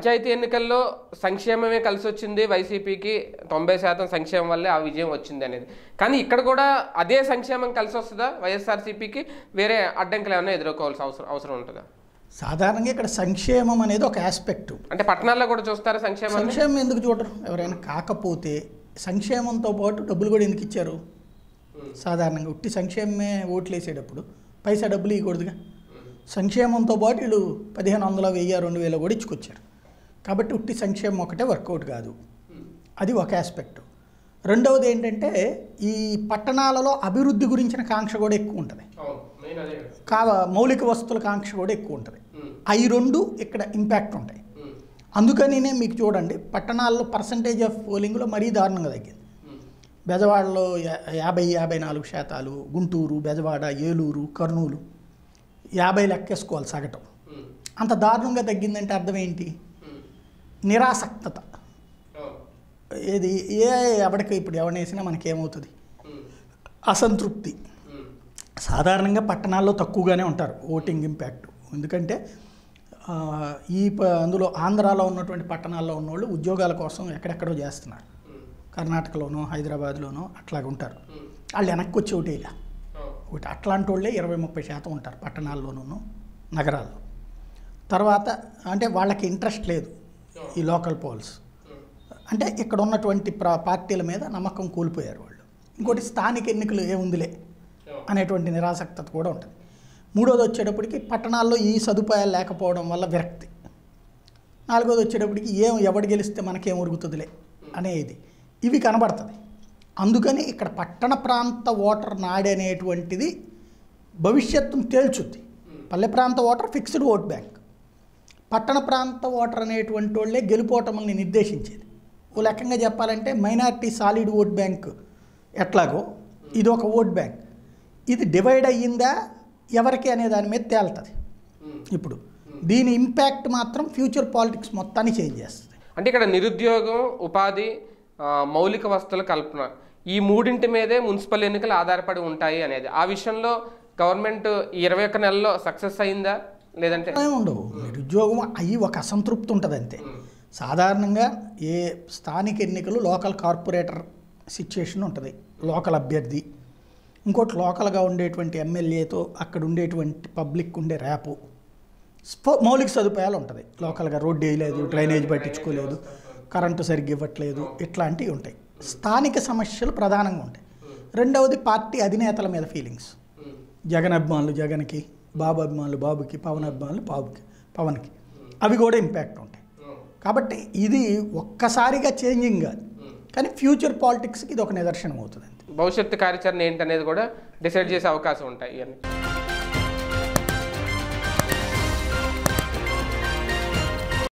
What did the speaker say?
పంచాయతీ ఎన్నికల్లో సంక్షేమమే కలిసి వచ్చింది వైసీపీకి తొంభై శాతం సంక్షేమం వల్లే ఆ విజయం వచ్చింది అనేది కానీ ఇక్కడ కూడా అదే సంక్షేమం కలిసి వస్తుందా వైఎస్ఆర్సీపీకి వేరే అడ్డంకులు ఏమైనా ఎదుర్కోవాల్సిన అవసరం అవసరం ఉంటుందా సాధారణంగా ఇక్కడ సంక్షేమం అనేది ఒక ఆస్పెక్ట్ అంటే పట్టణాల్లో కూడా చూస్తారా సంక్షేమాన్ని సంక్షేమం ఎందుకు చూడరు ఎవరైనా కాకపోతే సంక్షేమంతో పాటు డబ్బులు కూడా ఎందుకు ఇచ్చారు సాధారణంగా ఉట్టి సంక్షేమమే ఓట్లు వేసేటప్పుడు పైసా డబ్బులు ఇవ్వకూడదుగా సంక్షేమంతో పాటు వీళ్ళు పదిహేను వందల వెయ్యి రెండు వేలు కూడా ఇచ్చుకొచ్చారు కాబట్టి ఉట్టి సంక్షేమం ఒకటే వర్కౌట్ కాదు అది ఒక ఆస్పెక్ట్ రెండవది ఏంటంటే ఈ పట్టణాలలో అభివృద్ధి గురించిన కాంక్ష కూడా ఎక్కువ ఉంటుంది కా మౌలిక వస్తువుల కాంక్ష కూడా ఎక్కువ ఉంటుంది అవి రెండు ఇక్కడ ఇంపాక్ట్ ఉంటాయి అందుకనినే మీకు చూడండి పట్టణాల్లో పర్సంటేజ్ ఆఫ్ పోలింగ్లో మరీ దారుణంగా తగ్గింది బెజవాడలో యా- యాభై యాభై నాలుగు శాతాలు గుంటూరు బెజవాడ ఏలూరు కర్నూలు యాభై లెక్కేసుకోవాలి సగటు అంత దారుణంగా తగ్గిందంటే అర్థం ఏంటి నిరాసక్తత ఏది ఏ ఎవరికి ఇప్పుడు ఎవరినేసినా మనకేమవుతుంది అసంతృప్తి సాధారణంగా పట్టణాల్లో తక్కువగానే ఉంటారు ఓటింగ్ ఇంపాక్ట్ ఎందుకంటే ఆ, ఈ ప- అందులో ఆంధ్రాలో ఉన్నటువంటి పట్టణాల్లో ఉన్నవాళ్ళు ఉద్యోగాల కోసం ఎక్కడెక్కడో చేస్తున్నారు కర్ణాటకలోనో హైదరాబాద్లోనో అట్లాగ ఉంటారు వాళ్ళు వెనక్కి వచ్చి ఓటేలా ఒకటి అట్లాంటి వాళ్ళే ఇరవై ముప్పై శాతం ఉంటారు పట్టణాల్లోనూ నగరాల్లో తర్వాత అంటే వాళ్ళకి ఇంట్రెస్ట్ లేదు ఈ లోకల్ పోల్స్ అంటే ఇక్కడ ఉన్నటువంటి ప్ర- పార్టీల మీద నమ్మకం కోల్పోయారు వాళ్ళు ఇంకోటి స్థానిక ఎన్నికలు ఏముందిలే అనేటువంటి నిరాసక్తత కూడా ఉంటుంది మూడోది వచ్చేటప్పటికి పట్టణాల్లో ఈ సదుపాయాలు లేకపోవడం వల్ల విరక్తి నాలుగోది వచ్చేటప్పటికి ఏం ఎవడు గెలిస్తే మనకేం ఉరుగుతుందిలే అనేది ఇవి కనబడుతుంది అందుకని ఇక్కడ పట్టణ ప్రాంత ఓటర్ నాడి అనేటువంటిది భవిష్యత్తును తేల్చుద్ది పల్లె ప్రాంత ఓటర్ ఫిక్స్డ్ ఓట్ బ్యాంక్ పట్టణ ప్రాంత ఓటర్ అనేటువంటి వాళ్ళే గెలుపోటముల్ని నిర్దేశించేది ఓ లెక్కంగా చెప్పాలంటే మైనారిటీ సాలిడ్ ఓట్ బ్యాంక్ ఎట్లాగో ఇది ఒక ఓట్ బ్యాంక్ ఇది డివైడ్ అయ్యిందా ఎవరికి అనే దాని మీద తేలుతుంది ఇప్పుడు దీని ఇంపాక్ట్ మాత్రం ఫ్యూచర్ పాలిటిక్స్ మొత్తాన్ని చేంజ్ చేస్తుంది అంటే ఇక్కడ నిరుద్యోగం ఉపాధి ఆ, మౌలిక వస్తువుల కల్పన ఈ మూడింటి మీదే మున్సిపల్ ఎన్నికలు ఆధారపడి ఉంటాయి అనేది ఆ విషయంలో గవర్నమెంట్ ఈ ఇరవై ఒక్క నెలలో సక్సెస్ అయిందా లేదంటే ఏమి ఉండవు నిరుద్యోగం అయ్యి ఒక అసంతృప్తి ఉంటుంది అంతే సాధారణంగా ఏ స్థానిక ఎన్నికలు లోకల్ కార్పొరేటర్ సిచ్యుయేషన్ ఉంటుంది లోకల్ అభ్యర్థి ఇంకోటి లోకల్గా ఉండేటువంటి ఎమ్మెల్యేతో అక్కడ ఉండేటువంటి పబ్లిక్ ఉండే ర్యాపు స్పో- మౌలిక సదుపాయాలు ఉంటుంది లోకల్గా రోడ్డు వేయలేదు డ్రైనేజ్ పట్టించుకోలేదు కరెంటు సరిగ్గా ఇవ్వట్లేదు ఇట్లాంటివి ఉంటాయి స్థానిక సమస్యలు ప్రధానంగా ఉంటాయి రెండవది పార్టీ అధినేతల మీద ఫీలింగ్స్ జగన్ అభిమానులు జగన్కి బాబు అభిమానులు బాబుకి పవన్ అభిమానులు బాబుకి పవన్కి అవి కూడా ఇంపాక్ట్ ఉంటాయి కాబట్టి ఇది ఒక్కసారిగా చేంజింగ్ కాదు కానీ ఫ్యూచర్ పాలిటిక్స్కి ఇది ఒక నిదర్శనం అవుతుంది భవిష్యత్తు కార్యాచరణ ఏంటనేది కూడా డిసైడ్ చేసే అవకాశం ఉంటాయి ఇవన్నీ